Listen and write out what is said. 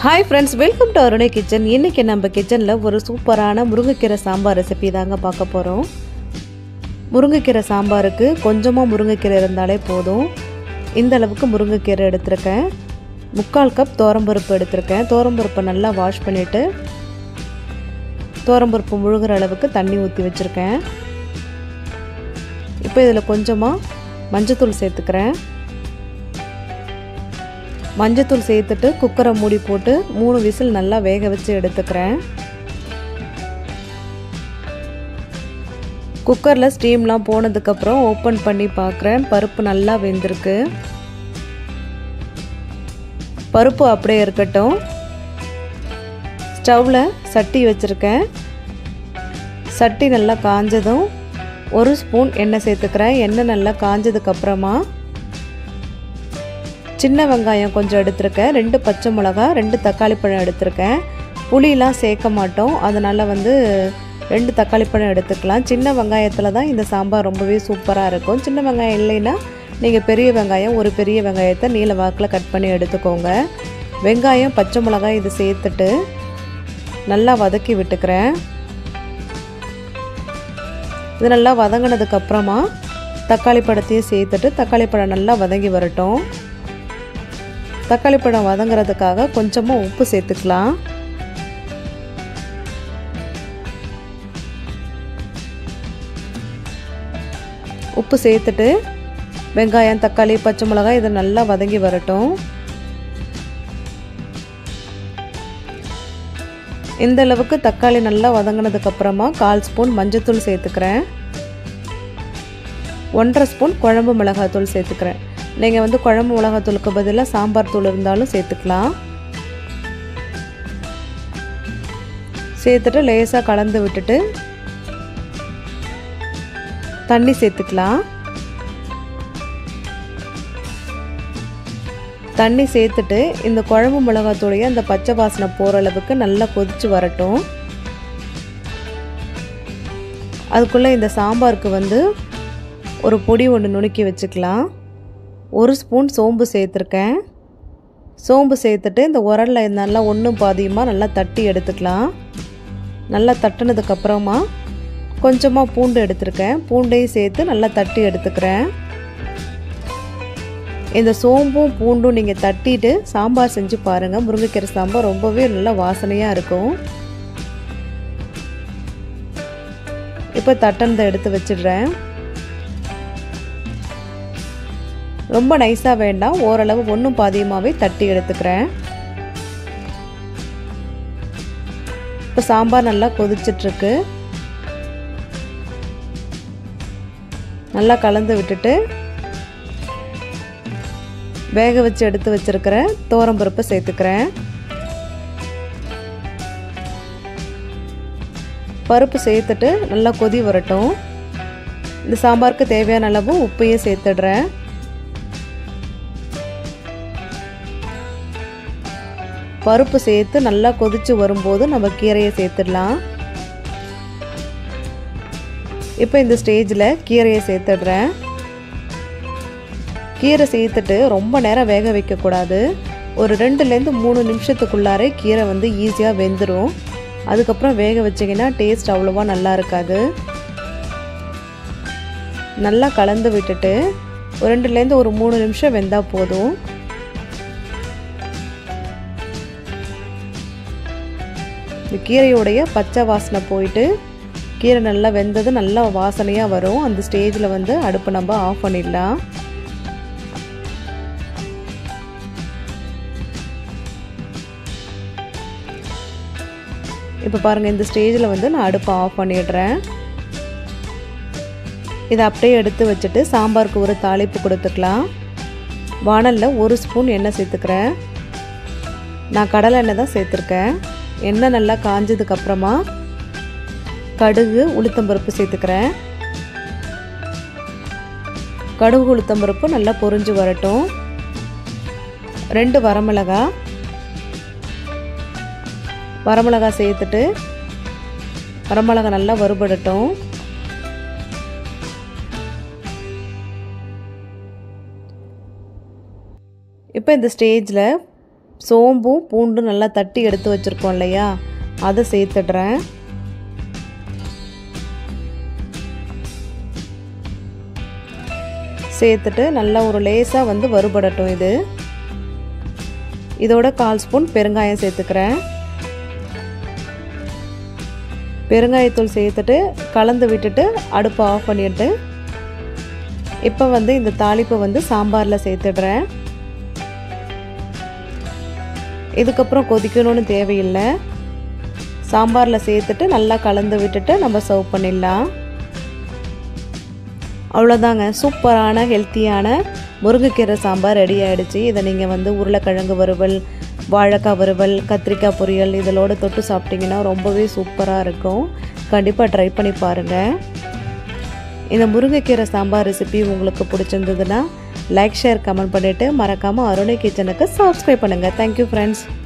hi friends welcome to Arunai kitchen இன்றைக்கி நம்ம கிச்சனில் ஒரு சூப்பரான முருங்கைக்கீரை சாம்பார் ரெசிபி தாங்க பார்க்க போகிறோம் முருங்கைக்கீரை சாம்பாருக்கு கொஞ்சமாக முருங்கைக்கீரை இருந்தாலே போதும் இந்த அளவுக்கு முருங்கைக்கீரை எடுத்திருக்கேன் முக்கால் கப் தோரம்பருப்பு எடுத்திருக்கேன் தோரம்பருப்பை நல்லா வாஷ் பண்ணிவிட்டு தோரம்பருப்பு முழுகிற அளவுக்கு தண்ணி ஊற்றி வச்சுருக்கேன் இப்போ இதில் கொஞ்சமாக மஞ்சத்தூள் சேர்த்துக்கிறேன் மஞ்சத்தூள் சேர்த்துட்டு குக்கரை மூடி போட்டு மூணு விசில் நல்லா வேக வச்சு எடுத்துக்கிறேன் குக்கரில் ஸ்டீம்லாம் போனதுக்கப்புறம் ஓப்பன் பண்ணி பார்க்குறேன் பருப்பு நல்லா வெந்திருக்கு பருப்பு அப்படியே இருக்கட்டும் ஸ்டவ்வில் சட்டி வச்சுருக்கேன் சட்டி நல்லா காஞ்சதும் ஒரு ஸ்பூன் எண்ணெய் சேர்த்துக்கிறேன் எண்ணெய் நல்லா காஞ்சதுக்கப்புறமா சின்ன வெங்காயம் கொஞ்சம் எடுத்திருக்கேன் ரெண்டு பச்சை மிளகா ரெண்டு தக்காளி பழம் எடுத்திருக்கேன் புளியெலாம் சேர்க்க மாட்டோம் அதனால் வந்து ரெண்டு தக்காளி பழம் எடுத்துக்கலாம் சின்ன வெங்காயத்தில் தான் இந்த சாம்பார் ரொம்பவே சூப்பராக இருக்கும் சின்ன வெங்காயம் இல்லைன்னா நீங்கள் பெரிய வெங்காயம் ஒரு பெரிய வெங்காயத்தை நீல வாக்கில் கட் பண்ணி எடுத்துக்கோங்க வெங்காயம் பச்சை மிளகாய் இது சேர்த்துட்டு நல்லா வதக்கி விட்டுக்கிறேன் இது நல்லா வதங்கினதுக்கப்புறமா தக்காளி பழத்தையும் சேர்த்துட்டு தக்காளி பழம் நல்லா வதங்கி வரட்டும் தக்காளி பழம் வதங்குறதுக்காக கொஞ்சமாக உப்பு சேர்த்துக்கலாம் உப்பு சேர்த்துட்டு வெங்காயம் தக்காளி பச்சை மிளகாய் இது நல்லா வதங்கி வரட்டும் இந்த அளவுக்கு தக்காளி நல்லா வதங்கினதுக்கப்புறமா கால் ஸ்பூன் மஞ்சத்தூள் சேர்த்துக்கிறேன் ஒன்றரை ஸ்பூன் குழம்பு மிளகாத்தூள் சேர்த்துக்கிறேன் நீங்கள் வந்து குழம்பு மிளகாத்தூளுக்கு பதிலாக சாம்பார் தூள் இருந்தாலும் சேர்த்துக்கலாம் சேர்த்துட்டு லேசாக கலந்து விட்டுட்டு தண்ணி சேர்த்துக்கலாம் தண்ணி சேர்த்துட்டு இந்த குழம்பு மிளகாத்தூளையே அந்த பச்சை வாசனை போகிற அளவுக்கு நல்லா கொதித்து வரட்டும் அதுக்குள்ளே இந்த சாம்பாருக்கு வந்து ஒரு பொடி ஒன்று நுணுக்கி வச்சுக்கலாம் ஒரு ஸ்பூன் சோம்பு சேர்த்துருக்கேன் சோம்பு சேர்த்துட்டு இந்த உரலில் நல்லா ஒன்றும் பாதியமாக நல்லா தட்டி எடுத்துக்கலாம் நல்லா தட்டினதுக்கப்புறமா கொஞ்சமாக பூண்டு எடுத்திருக்கேன் பூண்டையும் சேர்த்து நல்லா தட்டி எடுத்துக்கிறேன் இந்த சோம்பும் பூண்டும் நீங்கள் தட்டிட்டு சாம்பார் செஞ்சு பாருங்கள் முருங்கைக்கீரை சாம்பார் ரொம்பவே நல்லா வாசனையாக இருக்கும் இப்போ தட்டனதை எடுத்து வச்சிடுறேன் ரொம்ப நைஸாக வேண்டாம் ஓரளவு ஒன்றும் பாதியமாகவே தட்டி எடுத்துக்கிறேன் இப்போ சாம்பார் நல்லா கொதிச்சிட்ருக்கு நல்லா கலந்து விட்டுட்டு வேக வச்சு எடுத்து வச்சுருக்கிற பருப்பை சேர்த்துக்கிறேன் பருப்பு சேர்த்துட்டு நல்லா கொதி வரட்டும் இந்த சாம்பாருக்கு தேவையான அளவு உப்பையும் சேர்த்துடுறேன் பருப்பு சேர்த்து நல்லா கொதித்து வரும்போது நம்ம கீரையை சேர்த்துடலாம் இப்போ இந்த ஸ்டேஜில் கீரையை சேர்த்துடுறேன் கீரை சேர்த்துட்டு ரொம்ப நேரம் வேக வைக்கக்கூடாது ஒரு ரெண்டுலேருந்து மூணு நிமிஷத்துக்குள்ளாரே கீரை வந்து ஈஸியாக வெந்துடும் அதுக்கப்புறம் வேக வச்சிங்கன்னா டேஸ்ட் அவ்வளோவா நல்லா இருக்காது நல்லா கலந்து விட்டுட்டு ஒரு ரெண்டுலேருந்து ஒரு மூணு நிமிஷம் வெந்தால் போதும் இந்த கீரையோடைய பச்சை வாசனை போயிட்டு கீரை நல்லா வெந்தது நல்லா வாசனையாக வரும் அந்த ஸ்டேஜில் வந்து அடுப்பு நம்ம ஆஃப் பண்ணிடலாம் இப்போ பாருங்கள் இந்த ஸ்டேஜில் வந்து நான் அடுப்பை ஆஃப் பண்ணிடுறேன் இதை அப்படியே எடுத்து வச்சுட்டு சாம்பாருக்கு ஒரு தாளிப்பு கொடுத்துக்கலாம் வானலில் ஒரு ஸ்பூன் எண்ணெய் சேர்த்துக்கிறேன் நான் கடலை எண்ணெய் தான் சேர்த்துருக்கேன் எண்ணெய் நல்லா காஞ்சதுக்கப்புறமா கடுகு உளுத்தம்பருப்பு சேர்த்துக்கிறேன் கடுகு உளுத்தம்பருப்பு நல்லா பொரிஞ்சு வரட்டும் ரெண்டு வரமிளகா வரமிளகா சேர்த்துட்டு வரமிளகா நல்லா வறுபடட்டும் இப்போ இந்த ஸ்டேஜில் சோம்பும் பூண்டும் நல்லா தட்டி எடுத்து வச்சுருக்கோம் இல்லையா அதை சேர்த்துடுறேன் சேர்த்துட்டு நல்லா ஒரு லேசாக வந்து வறுபடட்டும் இது இதோட கால் ஸ்பூன் பெருங்காயம் சேர்த்துக்கிறேன் பெருங்காயத்தூள் சேர்த்துட்டு கலந்து விட்டுட்டு அடுப்பை ஆஃப் பண்ணிட்டு இப்போ வந்து இந்த தாளிப்பை வந்து சாம்பாரில் சேர்த்துடுறேன் இதுக்கப்புறம் கொதிக்கணும்னு தேவையில்லை சாம்பாரில் சேர்த்துட்டு நல்லா கலந்து விட்டுட்டு நம்ம சர்வ் பண்ணிடலாம் அவ்வளோதாங்க சூப்பரான ஹெல்த்தியான முருங்கைக்கீரை சாம்பார் ரெடி ஆகிடுச்சு இதை நீங்கள் வந்து உருளைக்கிழங்கு வறுவல் வாழைக்காய் வறுவல் கத்திரிக்காய் பொரியல் இதோட தொட்டு சாப்பிட்டிங்கன்னா ரொம்பவே சூப்பராக இருக்கும் கண்டிப்பாக ட்ரை பண்ணி பாருங்கள் இந்த முருங்கைக்கீரை சாம்பார் ரெசிபி உங்களுக்கு பிடிச்சிருந்ததுன்னா லைக் ஷேர் கமெண்ட் பண்ணிவிட்டு மறக்காமல் அருணை கிச்சனுக்கு சப்ஸ்கிரைப் பண்ணுங்கள் தேங்க்யூ ஃப்ரெண்ட்ஸ்